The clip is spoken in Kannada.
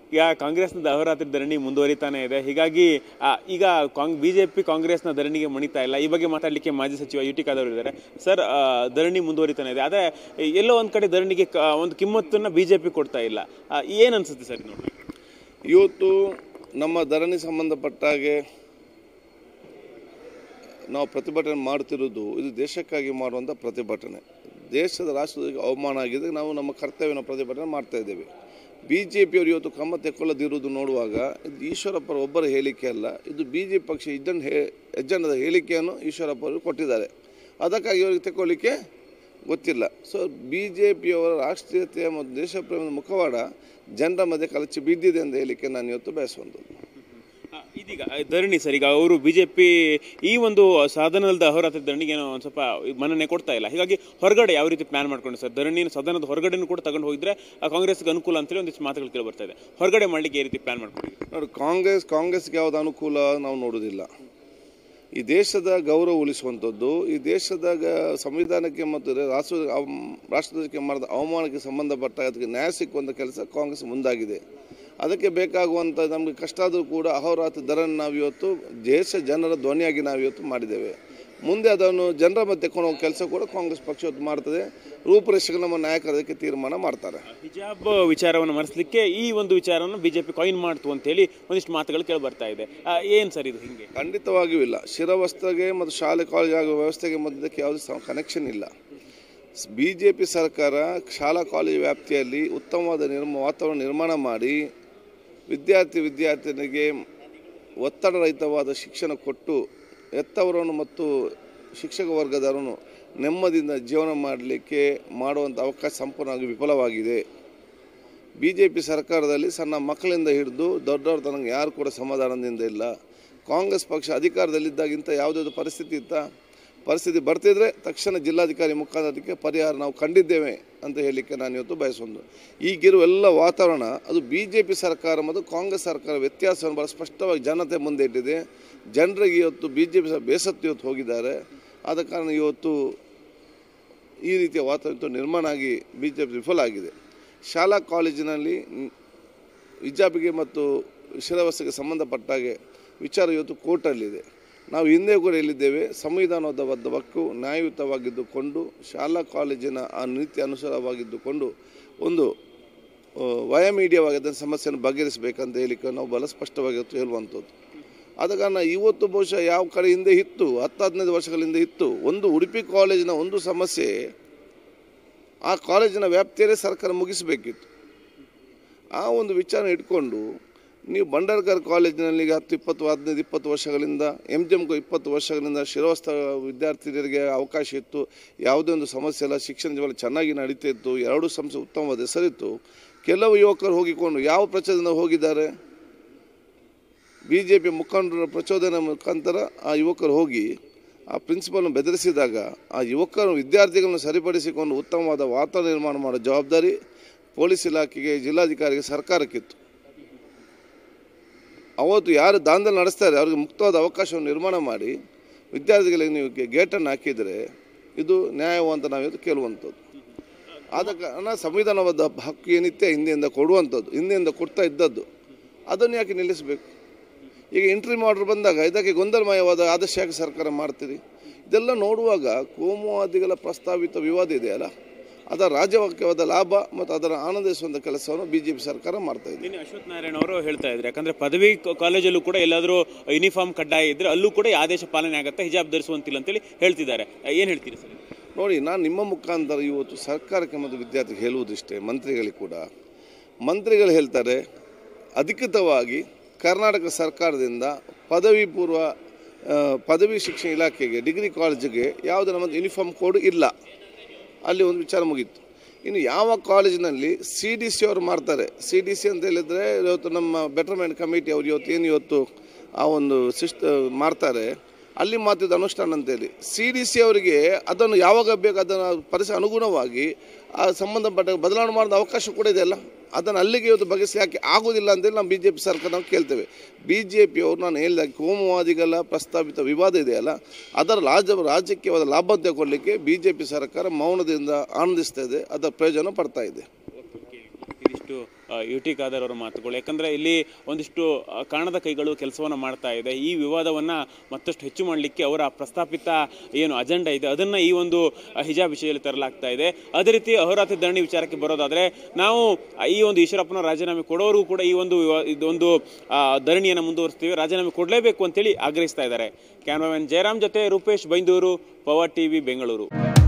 ಈಗ ಕಾಂಗ್ರೆಸ್ನ ಅಹೋರಾತ್ರಿ ಧರಣಿ ಮುಂದುವರಿತಾನೆ ಇದೆ ಹೀಗಾಗಿ ಆ, ಈಗ ಕಾಂಗ್ ಬಿಜೆಪಿ ಕಾಂಗ್ರೆಸ್ನ ಧರಣಿಗೆ ಮಣಿತಾ ಇಲ್ಲ ಈ ಬಗ್ಗೆ ಮಾತಾಡಲಿಕ್ಕೆ ಮಾಜಿ ಸಚಿವ ಯು ಟಿ ಖಾದರ್ ಇದ್ದಾರೆ ಸರ್ ಆ, ಧರಣಿ ಮುಂದುವರಿತಾನೆ ಇದೆ ಆದರೆ ಎಲ್ಲೋ ಒಂದು ಕಡೆ ಧರಣಿಗೆ ಕ- ಒಂದು ಕಿಮ್ಮತ್ತನ್ನು ಬಿಜೆಪಿ ಕೊಡ್ತಾ ಇಲ್ಲ ಆ, ಏನ್ ಅನ್ಸುತ್ತೆ ಸರ್ ಇದು ನೋಡಿ ಇವತ್ತು ನಮ್ಮ ಧರಣಿ ಸಂಬಂಧಪಟ್ಟ ಹಾಗೆ ನಾವು ಪ್ರತಿಭಟನೆ ಮಾಡ್ತಿರೋದು ಇದು ದೇಶಕ್ಕಾಗಿ ಮಾಡುವಂಥ ಪ್ರತಿಭಟನೆ ದೇಶದ ರಾಷ್ಟ್ರದಲ್ಲಿ ಅವಮಾನ ಆಗಿದೆ ನಾವು ನಮ್ಮ ಕರ್ತವ್ಯನ ಪ್ರತಿಭಟನೆ ಮಾಡ್ತಾ ಇದ್ದೇವೆ ಬಿ ಜೆ ಪಿಯವರು ಇವತ್ತು ಕ್ರಮ ತೆಕ್ಕೊಳ್ಳದಿರುವುದು ನೋಡುವಾಗ ಇದು ಈಶ್ವರಪ್ಪರ ಒಬ್ಬರ ಹೇಳಿಕೆ ಅಲ್ಲ ಇದು ಬಿ ಜೆ ಪಿ ಪಕ್ಷ ಇದ್ದಂಡು ಹೇ ಎಜೆಂಡದ ಹೇಳಿಕೆಯನ್ನು ಈಶ್ವರಪ್ಪ ಅವರು ಕೊಟ್ಟಿದ್ದಾರೆ ಅದಕ್ಕಾಗಿ ಅವರಿಗೆ ತೆಕ್ಕೊಳ್ಳಿಕ್ಕೆ ಗೊತ್ತಿಲ್ಲ ಸೊ ಬಿ ಜೆ ಪಿಯವರ ರಾಷ್ಟ್ರೀಯತೆಯ ಮತ್ತು ದೇಶ ಪ್ರೇಮದ ಮುಖವಾಡ ಜನರ ಮಧ್ಯೆ ಕಲಚಿ ಬಿದ್ದಿದೆ ಅಂತ ಹೇಳಲಿಕ್ಕೆ ನಾನು ಇವತ್ತು ಬಯಸುವಂಥದ್ದು ಆ, ಇದೀಗ ಆ, ಧರಣಿ ಸರ್ ಈಗ ಅವರು ಬಿಜೆಪಿ ಈ ಒಂದು ಸಾಧನದ ಅಹೋರಾತ್ರಿ ಧರಣಿಗೆ ಏನೋ ಒಂದು ಸ್ವಲ್ಪ ಮನ್ನಣೆ ಕೊಡ್ತಾ ಇಲ್ಲ ಹೀಗಾಗಿ ಹೊರಗಡೆ ಯಾವ ರೀತಿ ಪ್ಲಾನ್ ಮಾಡ್ಕೊಂಡು ಸರ್ ಧರಣಿ ಸದನದ ಹೊರಗಡೆನೂ ಕೂಡ ತಗೊಂಡು ಹೋಗಿದ್ರೆ ಆ, ಕಾಂಗ್ರೆಸ್ಗೆ ಅನುಕೂಲ ಅಂತೇಳಿ ಒಂದಿಷ್ಟು ಮಾತುಗಳು ಕೇಳಿ ಬರ್ತಾ ಇದೆ ಹೊರಗಡೆ ಮಾಡ್ಲಿಕ್ಕೆ ಈ ರೀತಿ ಪ್ಲಾನ್ ಮಾಡ್ಕೊಂಡಿದ್ದೀವಿ ನೋಡಿ ಕಾಂಗ್ರೆಸ್ ಕಾಂಗ್ರೆಸ್ಗೆ ಯಾವುದು ಅನುಕೂಲ ನಾವು ನೋಡೋದಿಲ್ಲ ಈ ದೇಶದ ಗೌರವ ಉಳಿಸುವಂಥದ್ದು ಈ ದೇಶದ ಗ- ಸಂವಿಧಾನಕ್ಕೆ ಮತ್ತು ರಾಷ್ಟ್ರ ಅವ್- ರಾಷ್ಟ್ರಧ್ವಜಕ್ಕೆ ಮಾಡಿದ ಅವಮಾನಕ್ಕೆ ಸಂಬಂಧಪಟ್ಟ ಅದಕ್ಕೆ ನ್ಯಾಯ ಸಿಕ್ಕುವಂಥ ಕೆಲಸ ಕಾಂಗ್ರೆಸ್ ಮುಂದಾಗಿದೆ ಅದಕ್ಕೆ ಬೇಕಾಗುವಂಥ ನಮಗೆ ಕಷ್ಟ ಆದರೂ ಕೂಡ ಅಹೋರಾತ್ರಿ ದರನ್ನು ನಾವು ಇವತ್ತು ದೇಶ ಜನರ ಧ್ವನಿಯಾಗಿ ನಾವು ಇವತ್ತು ಮಾಡಿದ್ದೇವೆ ಮುಂದೆ ಅದನ್ನು ಜನರ ಮಧ್ಯೆ ಹೋಗೋ ಕೆಲಸ ಕೂಡ ಕಾಂಗ್ರೆಸ್ ಪಕ್ಷ ಇವತ್ತು ಮಾಡ್ತದೆ ರೂಪುರೇಷೆಗೆ ನಮ್ಮ ನಾಯಕರು ಅದಕ್ಕೆ ತೀರ್ಮಾನ ಮಾಡ್ತಾರೆ ಹಿಜಾಬ್ ವಿಚಾರವನ್ನು ಮರೆಸಲಿಕ್ಕೆ ಈ ಒಂದು ವಿಚಾರವನ್ನು ಬಿಜೆಪಿ ಕಾಯಿನ್ ಮಾಡ್ತು ಅಂತೇಳಿ ಒಂದಿಷ್ಟು ಮಾತುಗಳು ಕೇಳಿ ಬರ್ತಾ ಇದೆ ಆ, ಏನ್ ಸರ್ ಇದು ಹಿಂಗೆ ಖಂಡಿತವಾಗಿಯೂ ಇಲ್ಲ ಶಿರವಸ್ತ್ರಗೆ ಮತ್ತು ಶಾಲೆ ಕಾಲೇಜ್ ಆಗುವ ವ್ಯವಸ್ಥೆಗೆ ಮಧ್ಯಕ್ಕೆ ಯಾವುದೇ ಕನೆಕ್ಷನ್ ಇಲ್ಲ ಬಿ ಜೆ ಪಿ ಸರ್ಕಾರ ಶಾಲಾ ಕಾಲೇಜು ವ್ಯಾಪ್ತಿಯಲ್ಲಿ ಉತ್ತಮವಾದ ನಿರ್ಮ ವಾತಾವರಣ ನಿರ್ಮಾಣ ಮಾಡಿ ವಿದ್ಯಾರ್ಥಿ ವಿದ್ಯಾರ್ಥಿನಿಗೆ ಒತ್ತಡರಹಿತವಾದ ಶಿಕ್ಷಣ ಕೊಟ್ಟು ಎತ್ತವರನ್ನು ಮತ್ತು ಶಿಕ್ಷಕ ವರ್ಗದವರನ್ನು ನೆಮ್ಮದಿಯಿಂದ ಜೀವನ ಮಾಡಲಿಕ್ಕೆ ಮಾಡುವಂಥ ಅವಕಾಶ ಸಂಪೂರ್ಣವಾಗಿ ವಿಫಲವಾಗಿದೆ ಬಿ ಜೆ ಪಿ ಸರ್ಕಾರದಲ್ಲಿ ಸಣ್ಣ ಮಕ್ಕಳಿಂದ ಹಿಡಿದು ದೊಡ್ಡವ್ರ ತನಕ ಯಾರು ಕೂಡ ಸಮಾಧಾನದಿಂದ ಇಲ್ಲ ಕಾಂಗ್ರೆಸ್ ಪಕ್ಷ ಅಧಿಕಾರದಲ್ಲಿದ್ದಾಗಿಂತ ಯಾವುದಾದ್ರು ಪರಿಸ್ಥಿತಿ ಇತ್ತ ಪರಿಸ್ಥಿತಿ ಬರ್ತಿದ್ರೆ ತಕ್ಷಣ ಜಿಲ್ಲಾಧಿಕಾರಿ ಮುಖಾಂತರ ಅದಕ್ಕೆ ಪರಿಹಾರ ನಾವು ಕಂಡಿದ್ದೇವೆ ಅಂತ ಹೇಳಲಿಕ್ಕೆ ನಾನು ಇವತ್ತು ಬಯಸೊಂದು ಈಗಿರುವ ಎಲ್ಲ ವಾತಾವರಣ ಅದು ಬಿ ಜೆ ಪಿ ಸರ್ಕಾರ ಮತ್ತು ಕಾಂಗ್ರೆಸ್ ಸರ್ಕಾರ ವ್ಯತ್ಯಾಸವನ್ನು ಭಾಳ ಸ್ಪಷ್ಟವಾಗಿ ಜನತೆ ಮುಂದೆ ಇಟ್ಟಿದೆ ಜನರಿಗೆ ಇವತ್ತು ಬಿ ಜೆ ಪಿ ಬೇಸತ್ತು ಇವತ್ತು ಹೋಗಿದ್ದಾರೆ ಆದ ಕಾರಣ ಇವತ್ತು ಈ ರೀತಿಯ ವಾತಾವರಣ ಇವತ್ತು ನಿರ್ಮಾಣ ಆಗಿ ಬಿ ಜೆ ಪಿ ವಿಫಲ ಆಗಿದೆ ಶಾಲಾ ಕಾಲೇಜಿನಲ್ಲಿ ಮ್, ಹಿಜಾಬಿಗೆ ಮತ್ತು ಶಿರವಸ್ತೆಗೆ ಸಂಬಂಧಪಟ್ಟಾಗೆ ವಿಚಾರ ಇವತ್ತು ಕೋರ್ಟಲ್ಲಿದೆ ನಾವು ಹಿಂದೆ ಕೂಡ ಹೇಳಿದ್ದೇವೆ ಸಂವಿಧಾನಬದ್ಧವಕ್ಕೂ ನ್ಯಾಯಯುತವಾಗಿದ್ದುಕೊಂಡು ಶಾಲಾ ಕಾಲೇಜಿನ ಆ ನೀತಿ ಅನುಸಾರವಾಗಿದ್ದುಕೊಂಡು ಒಂದು ಆ, ವಯಮೀಡಿಯವಾಗಿ ಅದನ್ನು ಸಮಸ್ಯೆಯನ್ನು ಬಗೆಹರಿಸಬೇಕಂತ ಹೇಳಿಕ್ಕೆ ನಾವು ಬಹಳ ಸ್ಪಷ್ಟವಾಗಿ ಇವತ್ತು ಹೇಳುವಂಥದ್ದು ಆದ ಕಾರಣ ಇವತ್ತು ಬಹುಶಃ ಯಾವ ಕಡೆ ಹಿಂದೆ ಇತ್ತು ಹತ್ತು ಹದಿನೈದು ವರ್ಷಗಳ ಹಿಂದೆ ಇತ್ತು ಒಂದು ಉಡುಪಿ ಕಾಲೇಜಿನ ಒಂದು ಸಮಸ್ಯೆ ಆ ಕಾಲೇಜಿನ ವ್ಯಾಪ್ತಿಯಲ್ಲೇ ಸರ್ಕಾರ ಮುಗಿಸಬೇಕಿತ್ತು ಆ ಒಂದು ವಿಚಾರ ಇಟ್ಕೊಂಡು ನೀವು ಭಂಡಾರ್ಕರ್ ಕಾಲೇಜಿನಲ್ಲಿ ಈಗ ಹತ್ತು ಇಪ್ಪತ್ತು ಹದಿನೈದು ಇಪ್ಪತ್ತು ವರ್ಷಗಳಿಂದ ಎಮ್ ಜಿ ಎಮ್ಗೂ ಇಪ್ಪತ್ತು ವರ್ಷಗಳಿಂದ ಶಿರೋಸ್ಥ ವಿದ್ಯಾರ್ಥಿನಿಯರಿಗೆ ಅವಕಾಶ ಇತ್ತು ಯಾವುದೇ ಒಂದು ಸಮಸ್ಯೆ ಇಲ್ಲ ಶಿಕ್ಷಣ ಜೀವನ ಚೆನ್ನಾಗಿ ನಡೀತಾ ಇತ್ತು ಎರಡೂ ಸಂಸ್ಥೆ ಉತ್ತಮವಾದ ಹೆಸರಿತ್ತು ಕೆಲವು ಯುವಕರು ಹೋಗಿಕೊಂಡು ಯಾವ ಪ್ರಚಾರದಿಂದ ಹೋಗಿದ್ದಾರೆ ಬಿ ಜೆ ಪಿ ಮುಖಂಡರ ಪ್ರಚೋದನೆ ಮುಖಾಂತರ ಆ ಯುವಕರು ಹೋಗಿ ಆ ಪ್ರಿನ್ಸಿಪಲ್ನ ಬೆದರಿಸಿದಾಗ ಆ ಯುವಕರು ವಿದ್ಯಾರ್ಥಿಗಳನ್ನು ಸರಿಪಡಿಸಿಕೊಂಡು ಉತ್ತಮವಾದ ವಾತಾವರಣ ನಿರ್ಮಾಣ ಮಾಡೋ ಜವಾಬ್ದಾರಿ ಪೊಲೀಸ್ ಇಲಾಖೆಗೆ ಜಿಲ್ಲಾಧಿಕಾರಿಗೆ ಸರ್ಕಾರಕ್ಕಿತ್ತು ಅವತ್ತು ಯಾರು ದಾಂಧಲೆ ನಡೆಸ್ತಾರೆ ಅವ್ರಿಗೆ ಮುಕ್ತವಾದ ಅವಕಾಶವನ್ನು ನಿರ್ಮಾಣ ಮಾಡಿ ವಿದ್ಯಾರ್ಥಿಗಳಿಗೆ ನೀವು ಗೆ- ಗೇಟನ್ನು ಹಾಕಿದರೆ ಇದು ನ್ಯಾಯವು ಅಂತ ನಾವಿವತ್ತು ಕೇಳುವಂಥದ್ದು ಆದ ಕಾರಣ ಸಂವಿಧಾನವಾದ ಹಕ್ಕು ಏನಿತ್ತೆ ಹಿಂದೆಯಿಂದ ಕೊಡುವಂಥದ್ದು ಹಿಂದೆಯಿಂದ ಕೊಡ್ತಾ ಇದ್ದದ್ದು ಅದನ್ನು ಯಾಕೆ ನಿಲ್ಲಿಸಬೇಕು ಈಗ ಎಂಟ್ರಿ ಆರ್ಡರ್ ಬಂದಾಗ ಇದಕ್ಕೆ ಗೊಂದಲಮಯವಾದ ಆದರ್ಶ ಯಾಕೆ ಸರ್ಕಾರ ಮಾಡ್ತೀರಿ ಇದೆಲ್ಲ ನೋಡುವಾಗ ಕೋಮುವಾದಿಗಳ ಪ್ರಸ್ತಾವಿತ ವಿವಾದ ಇದೆಯಲ್ಲ ಅದರ ರಾಜ್ಯವಾಕ್ಯವಾದ ಲಾಭ ಮತ್ತು ಅದರ ಆನಂದಿಸುವಂಥ ಕೆಲಸವನ್ನು ಬಿ ಜೆ ಪಿ ಸರ್ಕಾರ ಮಾಡ್ತಾ ಇದೆ ನಿನ್ನೆ ಅಶ್ವಥ್ ನಾರಾಯಣ ಅವರು ಹೇಳ್ತಾ ಇದ್ರು ಯಾಕಂದ್ರೆ ಪದವಿ ಕ- ಕಾಲೇಜಲ್ಲೂ ಕೂಡ ಎಲ್ಲಾದರೂ ಯೂನಿಫಾರ್ಮ್ ಕಡ್ಡಾಯ ಇದ್ರೆ ಅಲ್ಲೂ ಕೂಡ ಈ ಆದೇಶ ಪಾಲನೆ ಆಗುತ್ತೆ ಹಿಜಾಬ್ ಧರಿಸುವಂತಿಲ್ಲ ಅಂತೇಳಿ ಹೇಳ್ತಿದ್ದಾರೆ ಏನು ಹೇಳ್ತೀರಿ ಸರ್ ನೋಡಿ ನಾನು ನಿಮ್ಮ ಮುಖಾಂತರ ಇವತ್ತು ಸರ್ಕಾರಕ್ಕೆ ಮತ್ತು ವಿದ್ಯಾರ್ಥಿಗೆ ಹೇಳುವುದಿಷ್ಟೇ ಮಂತ್ರಿಗಳಿಗೆ ಕೂಡ ಮಂತ್ರಿಗಳು ಹೇಳ್ತಾರೆ ಅಧಿಕೃತವಾಗಿ ಕರ್ನಾಟಕ ಸರ್ಕಾರದಿಂದ ಪದವಿ ಪೂರ್ವ ಆ, ಪದವಿ ಶಿಕ್ಷಣ ಇಲಾಖೆಗೆ ಡಿಗ್ರಿ ಕಾಲೇಜಿಗೆ ಯಾವುದೇ ನಮ್ಮದು ಯೂನಿಫಾರ್ಮ್ ಕೋಡ್ ಇಲ್ಲ ಅಲ್ಲಿ ಒಂದು ವಿಚಾರ ಮುಗೀತು ಇನ್ನು ಯಾವ ಕಾಲೇಜಿನಲ್ಲಿ ಸಿ ಡಿ ಸಿ ಅವರು ಮಾಡ್ತಾರೆ ಸಿ ಡಿ ಸಿ ಅಂತ ಹೇಳಿದರೆ ಇವತ್ತು ನಮ್ಮ ಬೆಟರ್ಮೆಂಟ್ ಕಮಿಟಿ ಅವ್ರು ಇವತ್ತು ಏನು ಇವತ್ತು ಆ ಒಂದು ಸಿಸ್ಟ್ ಮಾಡ್ತಾರೆ ಅಲ್ಲಿ ಮಾತಿದ ಅನುಷ್ಠಾನ ಅಂತೇಳಿ ಸಿ ಡಿ ಸಿ ಅವರಿಗೆ ಅದನ್ನು ಯಾವಾಗ ಬೇಕು ಅದನ್ನು ಪರಿಸರ ಅನುಗುಣವಾಗಿ ಆ ಸಂಬಂಧಪಟ್ಟ ಬದಲಾವಣೆ ಮಾಡಿದ ಅವಕಾಶ ಕೂಡ ಇದೆಯಲ್ಲ ಅದನ್ನು ಅಲ್ಲಿಗೆ ಇವತ್ತು ಬಗೆಸಿ ಯಾಕೆ ಆಗೋದಿಲ್ಲ ಅಂತೇಳಿ ನಾವು ಬಿ ಜೆ ಪಿ ಸರ್ಕಾರ ನಾವು ಕೇಳ್ತೇವೆ ಬಿ ಜೆ ಪಿಯವರು ನಾನು ಹೇಳಿದಾಗ ಕೋಮುವಾದಿಗಳ ಪ್ರಸ್ತಾವಿತ ವಿವಾದ ಇದೆಯಲ್ಲ ಅದರ ರಾಜ್ಯ ರಾಜಕೀಯವಾದ ಲಾಭ ತಗೊಳ್ಳಿಕ್ಕೆ ಬಿ ಜೆ ಪಿ ಸರ್ಕಾರ ಮೌನದಿಂದ ಆನಂದಿಸ್ತಾ ಇದೆ ಅದರ ಪ್ರಯೋಜನ ಪಡ್ತಾ ಇದೆ ಇದಿಷ್ಟು ಯು ಟಿ ಖಾದರ್ ಅವರ ಮಾತುಗಳು ಯಾಕಂದ್ರೆ ಇಲ್ಲಿ ಒಂದಿಷ್ಟು ಆ, ಕಾಣದ ಕೈಗಳು ಕೆಲಸವನ್ನ ಮಾಡ್ತಾ ಇದೆ ಈ ವಿವಾದವನ್ನ ಮತ್ತಷ್ಟು ಹೆಚ್ಚು ಮಾಡಲಿಕ್ಕೆ ಅವರ ಪ್ರಸ್ತಾಪಿತ ಏನು ಅಜೆಂಡಾ ಇದೆ ಅದನ್ನ ಈ ಒಂದು ಆ, ಹಿಜಾಬ್ ವಿಷಯದಲ್ಲಿ ತರಲಾಗ್ತಾ ಇದೆ ಅದೇ ರೀತಿ ಅಹೋರಾತ್ರಿ ಧರಣಿ ವಿಚಾರಕ್ಕೆ ಬರೋದಾದ್ರೆ ನಾವು ಆ, ಈ ಒಂದು ಈಶ್ವರಪ್ಪನ ರಾಜೀನಾಮೆ ಕೊಡೋರು ಕೂಡ ಈ ಒಂದು ವಿವಾ- ಇದೊಂದು ಆ, ಧರಣಿಯನ್ನು ಮುಂದುವರಿಸ್ತೀವಿ ರಾಜೀನಾಮೆ ಕೊಡಲೇಬೇಕು ಅಂತೇಳಿ ಆಗ್ರಹಿಸ್ತಾ ಇದ್ದಾರೆ ಕ್ಯಾಮ್ರಾಮನ್ ಜಯರಾಮ್ ಜೊತೆ ರೂಪೇಶ್ ಬೈಂದೂರು ಪವರ್ ಟಿವಿ ಬೆಂಗಳೂರು